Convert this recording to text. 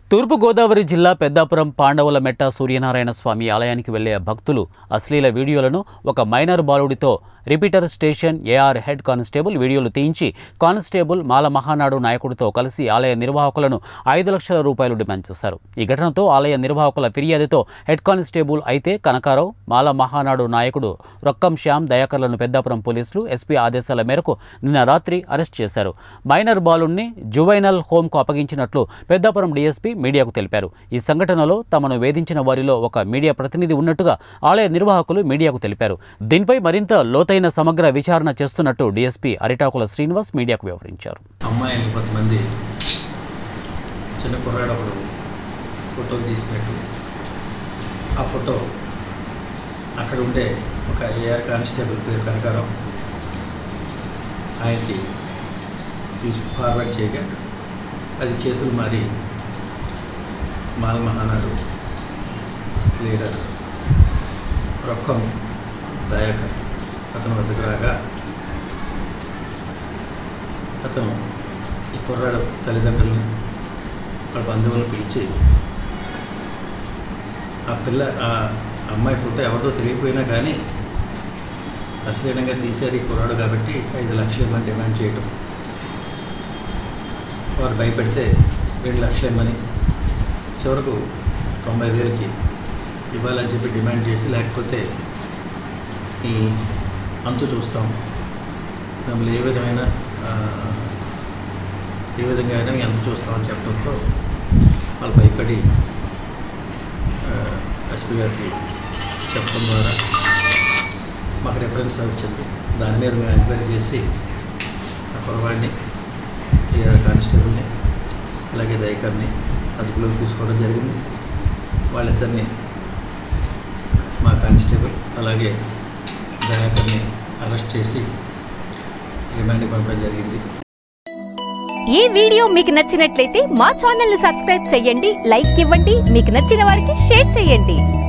తూర్పుగోదావరి జిల్లా పెద్దాపురం పాండవుల మెట్ట సూర్యనారాయణ స్వామి ఆలయానికి వెళ్లే భక్తులు అశ్లీల వీడియోలను ఒక మైనర్ బాలుడితో repeater station AR head constable వీడియోలు తీయించి కానిస్టేబుల్ మాల మహానాడు నాయకుడితో కలిసి ఆలయ నిర్వాహకులను ఐదు లక్షల రూపాయలు డిమాండ్ చేశారు ఈ ఘటనతో ఆలయ నిర్వాహకుల ఫిర్యాదుతో హెడ్ కానిస్టేబుల్ అయితే కనకారావు మాల మహానాడు నాయకుడు రొక్కం శ్యామ్ దయాకర్లను పెద్దాపురం పోలీసులు ఎస్పీ ఆదేశాల మేరకు నిన్న రాత్రి అరెస్ట్ చేశారు మైనర్ బాలుణ్ణి జువైనల్ హోంకు అప్పగించినట్లు పెద్దాపురం డీఎస్పీ మీడియాకు తెలిపారు ఈ సంఘటనలో తమను వేధించిన వారిలో ఒక మీడియా ప్రతినిధి ఉన్నట్టుగా ఆలయ నిర్వాహకులు మీడియాకు తెలిపారు దీనిపై మరింత లోతైన సమగ్ర విచారణ చేస్తున్నట్టు డీఎస్పీ అరిటాకుల శ్రీనివాస్ మీడియాకు వివరించారు అమ్మాయిలు కొంతమంది చిన్న కుర్రాడు ఒకడు ఫోటో తీసినట్టు ఆ ఫోటో అక్కడ ఉండే ఒక ఏఆర్ కానిస్టేబుల్ పేరు కనకారావు ఆయనకి తీసి ఫార్వర్డ్ చేయగా అది చేతులు మారి మాల మహానాడు లీడర్ రొక్కం దయాకర్ అతని వద్దకు రాగా అతను ఈ కుర్రాడు తల్లిదండ్రుల్ని వాళ్ళ బంధువులను పిలిచి ఆ పిల్ల ఆ అమ్మాయి ఫోటో ఎవరిదో తెలియకపోయినా కానీ అశ్లీలంగా తీశారు ఈ కుర్రాడు కాబట్టి ఐదు లక్షలు ఇవ్వమని డిమాండ్ చేయటం వారు భయపెడితే రెండు లక్షలు ఇవ్వమని చివరకు తొంభై వేలకి ఇవ్వాలని చెప్పి డిమాండ్ చేసి లేకపోతే ఈ అంతు చూస్తాం మిమ్మల్ని ఏ విధమైన ఆ, ఏ విధంగా అయినా మీ అంతు చూస్తామని చెప్పడంతో వాళ్ళు భయపడి ఎస్పీ గారికి చెప్పడం ద్వారా మాకు రెఫరెన్స్ వచ్చింది దాని మీద మేము ఎంక్వైరీ చేసి ఆ కురవాడిని ఏఆర్ కానిస్టేబుల్ని అలాగే దయకర్ని అదుపులోకి తీసుకోవడం జరిగింది వాళ్ళిద్దరిని మా కానిస్టేబుల్ అలాగే దయాకర్ని అరెస్ట్ చేసి రిమాండ్కి పంపడం జరిగింది ఈ వీడియో మీకు నచ్చినట్లయితే మా ఛానల్ ని సబ్స్క్రైబ్ చేయండి లైక్ ఇవ్వండి మీకు నచ్చిన వారికి షేర్ చేయండి